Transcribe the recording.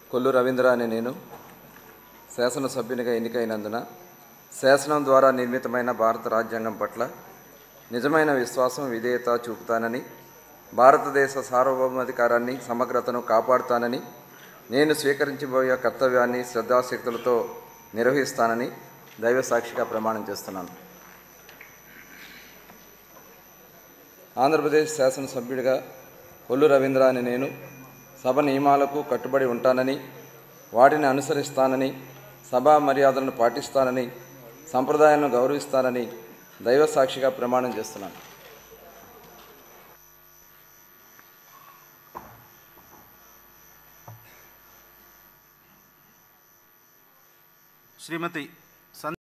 కొల్లు రవీంద్ర అనే నేను శాసనసభ్యునిగా ఎన్నికైనందున శాసనం ద్వారా నిర్మితమైన భారత రాజ్యాంగం పట్ల నిజమైన విశ్వాసం విధేయత చూపుతానని భారతదేశ సార్వభౌమాధికారాన్ని సమగ్రతను కాపాడుతానని నేను స్వీకరించబోయే కర్తవ్యాన్ని శ్రద్ధాశక్తులతో నిర్వహిస్తానని దైవ సాక్షిగా ప్రమాణం చేస్తున్నాను ఆంధ్రప్రదేశ్ శాసనసభ్యుడిగా కొల్లు రవీంద్ర అని నేను సభ నియమాలకు కట్టుబడి ఉంటానని వాటిని అనుసరిస్తానని సభా మర్యాదలను పాటిస్తానని సంప్రదాయాలను గౌరవిస్తానని దైవ సాక్షిగా ప్రమాణం చేస్తున్నాను శ్రీమతి